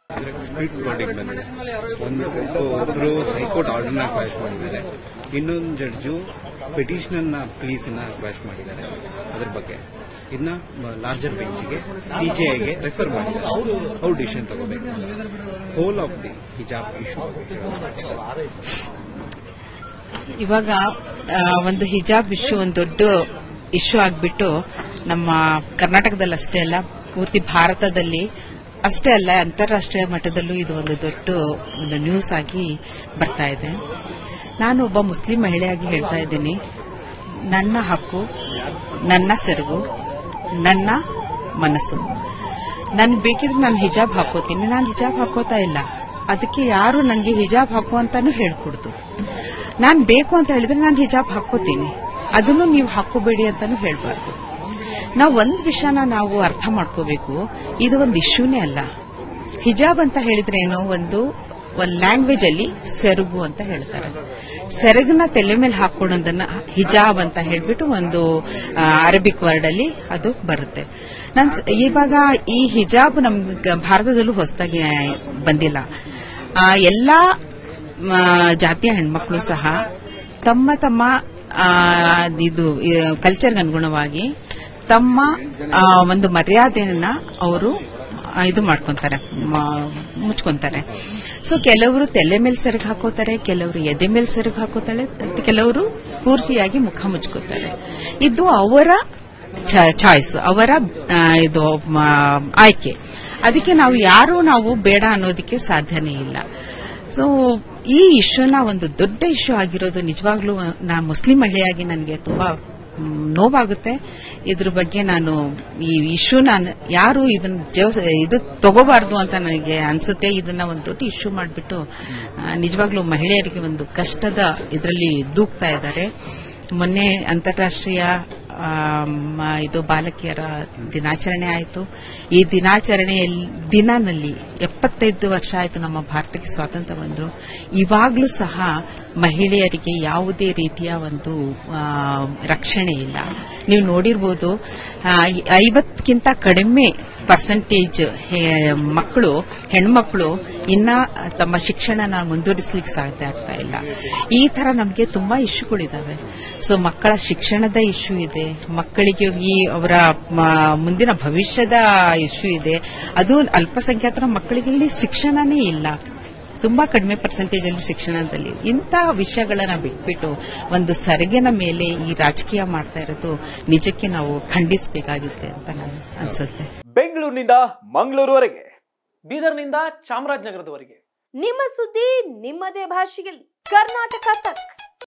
speed ಕೋರ್ಟಿಗೆ ಬಂದಿದೆ ಒಂದು ಒಬ್ರು ಹೈಕೋರ್ಟ್ ಆರ್ಡರ್ನ ಕ್ವಾಶ್ ಮಾಡಿದ್ದಾರೆ ಇನ್ನೊಂದು ಜಡ್ಜು ಪಿಟಿಷನ್ ಪ್ಲೀಸ್ನ ಕ್ವಾಶ್ ಮಾಡಿದ್ದಾರೆ ಅದ್ರ ಬಗ್ಗೆ ಇದನ್ನ ಲಾರ್ಜರ್ ಬೆಂಚ್ಗೆ ಸಿಜಿಐಗೆ ರೆಫರ್ ಮಾಡಿದ್ದಾರೆ ಅವ್ರು ಡಿಸಿಷನ್ ತಗೋಬೇಕು whole of the hijab issue ಇವಾಗ ಆ, ಒಂದು ಹಿಜಾಬ್ ಇಶ್ಯೂ ಒಂದು ದೊಡ್ಡ ಇಶ್ಯೂ ಆಗ್ಬಿಟ್ಟು ನಮ್ಮ ಕರ್ನಾಟಕದಲ್ಲಿ ಅಷ್ಟೇ ಅಲ್ಲ ಪೂರ್ತಿ ಭಾರತದಲ್ಲಿ ಅಷ್ಟೇ ಅಲ್ಲ ಅಂತಾರಾಷ್ಟ್ರೀಯ ಮಟ್ಟದಲ್ಲೂ ಇದು ಒಂದು ದೊಡ್ಡ ಒಂದು ನ್ಯೂಸ್ ಆಗಿ ಬರ್ತಾ ಇದೆ ನಾನು ಒಬ್ಬ ಮುಸ್ಲಿಂ ಮಹಿಳೆಯಾಗಿ ಹೇಳ್ತಾ ಇದ್ದೀನಿ ನನ್ನ ಹಕ್ಕು ನನ್ನ ಸೆರಗು ನನ್ನ ಮನಸ್ಸು ನನ್ ಬೇಕಿದ್ರೆ ನಾನು ಹಿಜಾಬ್ ಹಾಕೋತೀನಿ ನಾನು ಹಿಜಾಬ್ ಹಾಕೋತಾ ಇಲ್ಲ ಅದಕ್ಕೆ ಯಾರು ನನಗೆ ಹಿಜಾಬ್ ಹಾಕೋ ಅಂತಾನು ಹೇಳ್ಕೊಡ್ತು ನಾನ್ ಬೇಕು ಅಂತ ಹೇಳಿದ್ರೆ ನಾನು ಹಿಜಾಬ್ ಹಾಕೋತೀನಿ ಅದನ್ನು ನೀವು ಹಾಕೋಬೇಡಿ ಅಂತಾನು ಹೇಳ್ಬಾರ್ದು ನಾವು ಒಂದ್ ವಿಷಯನ ನಾವು ಅರ್ಥ ಮಾಡ್ಕೋಬೇಕು ಇದು ಒಂದು ಇಶ್ಯೂನೇ ಅಲ್ಲ ಹಿಜಾಬ್ ಅಂತ ಹೇಳಿದ್ರೆ ಏನೋ ಒಂದು ಒಂದು ಲ್ಯಾಂಗ್ವೇಜ್ ಅಲ್ಲಿ ಸೆರಗು ಅಂತ ಹೇಳ್ತಾರೆ ಸೆರಗನ್ನ ತಲೆ ಮೇಲೆ ಹಾಕೊಳ್ಳೋದನ್ನ ಹಿಜಾಬ್ ಅಂತ ಹೇಳ್ಬಿಟ್ಟು ಒಂದು ಆ, ಅರಬಿಕ್ ವರ್ಡ್ ಅಲ್ಲಿ ಅದು ಬರುತ್ತೆ ನಾನ್ ಸ- ಇವಾಗ ಈ ಹಿಜಾಬ್ ನಮ್ ಭಾರತದಲ್ಲೂ ಹೊಸದಾಗಿ ಬಂದಿಲ್ಲ ಆ, ಎಲ್ಲಾ ಆ, ಜಾತಿಯ ಹೆಣ್ಮಕ್ಳು ಸಹ ತಮ್ಮ ತಮ್ಮ ಆ, ಇದು ಕಲ್ಚರ್ಗೆ ಅನುಗುಣವಾಗಿ ತಮ್ಮ ಆ, ಒಂದು ಮರ್ಯಾದೆಯನ್ನ ಅವರು ಇದು ಮಾಡ್ಕೊಂತಾರೆ ಮ- ಮುಚ್ಕೊಂತಾರೆ ಸೊ ಕೆಲವರು ತಲೆ ಮೇಲೆ ಸೆರಗು ಹಾಕೋತಾರೆ ಕೆಲವರು ಎದೆ ಮೇಲೆ ಸೆರಗು ಹಾಕೋತಾಳೆ ಕೆಲವರು ಪೂರ್ತಿಯಾಗಿ ಮುಖ ಮುಚ್ಕೋತಾರೆ ಇದು ಅವರ ಚಾಯ್ಸ್ ಅವರ ಆ, ಇದು ಮ, ಆಯ್ಕೆ ಅದಕ್ಕೆ ನಾವು ಯಾರು ನಾವು ಬೇಡ ಅನ್ನೋದಕ್ಕೆ ಸಾಧ್ಯನೇ ಇಲ್ಲ ಸೊ ಈ ಇಶ್ಯೂನ ಒಂದು ದೊಡ್ಡ ಇಶ್ಯೂ ಆಗಿರೋದು ನಿಜವಾಗ್ಲೂ ನಾ ಮುಸ್ಲಿಂ ಮಹಿಳೆಯಾಗಿ ನನಗೆ ತುಂಬಾ ಮ್, ನೋವಾಗುತ್ತೆ ಇದ್ರ ಬಗ್ಗೆ ನಾನು ಈ ಇಶ್ಯೂನ ಯಾರು ಇದನ್ನ ಜೀವ- ಇದು ತಗೋಬಾರ್ದು ಅಂತ ನನಗೆ ಅನ್ಸುತ್ತೆ ಇದನ್ನ ಒಂದು ದೊಡ್ಡ ಇಶ್ಯೂ ಮಾಡಿಬಿಟ್ಟು ನಿಜವಾಗ್ಲೂ ಮಹಿಳೆಯರಿಗೆ ಒಂದು ಕಷ್ಟದ ಇದರಲ್ಲಿ ದೂಕ್ತಾ ಇದ್ದಾರೆ ಮೊನ್ನೆ ಅಂತಾರಾಷ್ಟ್ರೀಯ ಆ, ಮ- ಇದು ಬಾಲಕಿಯರ ದಿನಾಚರಣೆ ಆಯಿತು ಈ ದಿನಾಚರಣೆಯಲ್ಲಿ ದಿನನಲ್ಲಿ ಎಪ್ಪತ್ತೈದು ವರ್ಷ ಆಯಿತು ನಮ್ಮ ಭಾರತಕ್ಕೆ ಸ್ವಾತಂತ್ರ್ಯ ಬಂದ್ರು ಇವಾಗಲೂ ಸಹ ಮಹಿಳೆಯರಿಗೆ ಯಾವುದೇ ರೀತಿಯ ಒಂದು ಆ, ರಕ್ಷಣೆ ಇಲ್ಲ ನೀವು ನೋಡಿರ್ಬೋದು ಆ, ಐವತ್ತಕ್ಕಿಂತ ಕಡಿಮೆ ಪರ್ಸೆಂಟೇಜ್ ಮಕ್ಕಳು ಹೆಣ್ಮಕ್ಳು ಇನ್ನ ತಮ್ಮ ಶಿಕ್ಷಣನ ಮುಂದುವರಿಸಲಿಕ್ಕೆ ಸಾಧ್ಯ ಆಗ್ತಾ ಇಲ್ಲ ಈ ತರ ನಮಗೆ ತುಂಬಾ ಇಶ್ಯೂಗಳಿದಾವೆ ಸೊ ಮಕ್ಕಳ ಶಿಕ್ಷಣದ ಇಶ್ಯೂ ಇದೆ ಮಕ್ಕಳಿಗೆ ಈ ಅವರ ಮ- ಮುಂದಿನ ಭವಿಷ್ಯದ ಇಶ್ಯೂ ಇದೆ ಅದು ಅಲ್ಪಸಂಖ್ಯಾತರ ಮಕ್ಕಳಿಗೆ ಇಲ್ಲಿ ಶಿಕ್ಷಣನೇ ಇಲ್ಲ ತುಂಬಾ ಕಡಿಮೆ ಪರ್ಸೆಂಟೇಜ್ ಅಲ್ಲಿ ಶಿಕ್ಷಣದಲ್ಲಿ ಇಂಥ ವಿಷಯಗಳನ್ನ ಬಿಟ್ಬಿಟ್ಟು ಒಂದು ಸರಿಗೆನ ಮೇಲೆ ಈ ರಾಜಕೀಯ ಮಾಡ್ತಾ ಇರೋದು ನಿಜಕ್ಕೆ ನಾವು ಖಂಡಿಸಬೇಕಾಗುತ್ತೆ ಅಂತ ನಾನು ಅನ್ಸುತ್ತೆ ಬೆಂಗಳೂರಿನಿಂದ ಮಂಗಳೂರುವರೆಗೆ ಬೀದರ್ನಿಂದ ಚಾಮರಾಜನಗರದವರೆಗೆ ನಿಮ್ಮ ಸುದ್ದಿ ನಿಮ್ಮದೇ ಭಾಷೆಯಲ್ಲಿ ಕರ್ನಾಟಕ ತಕ್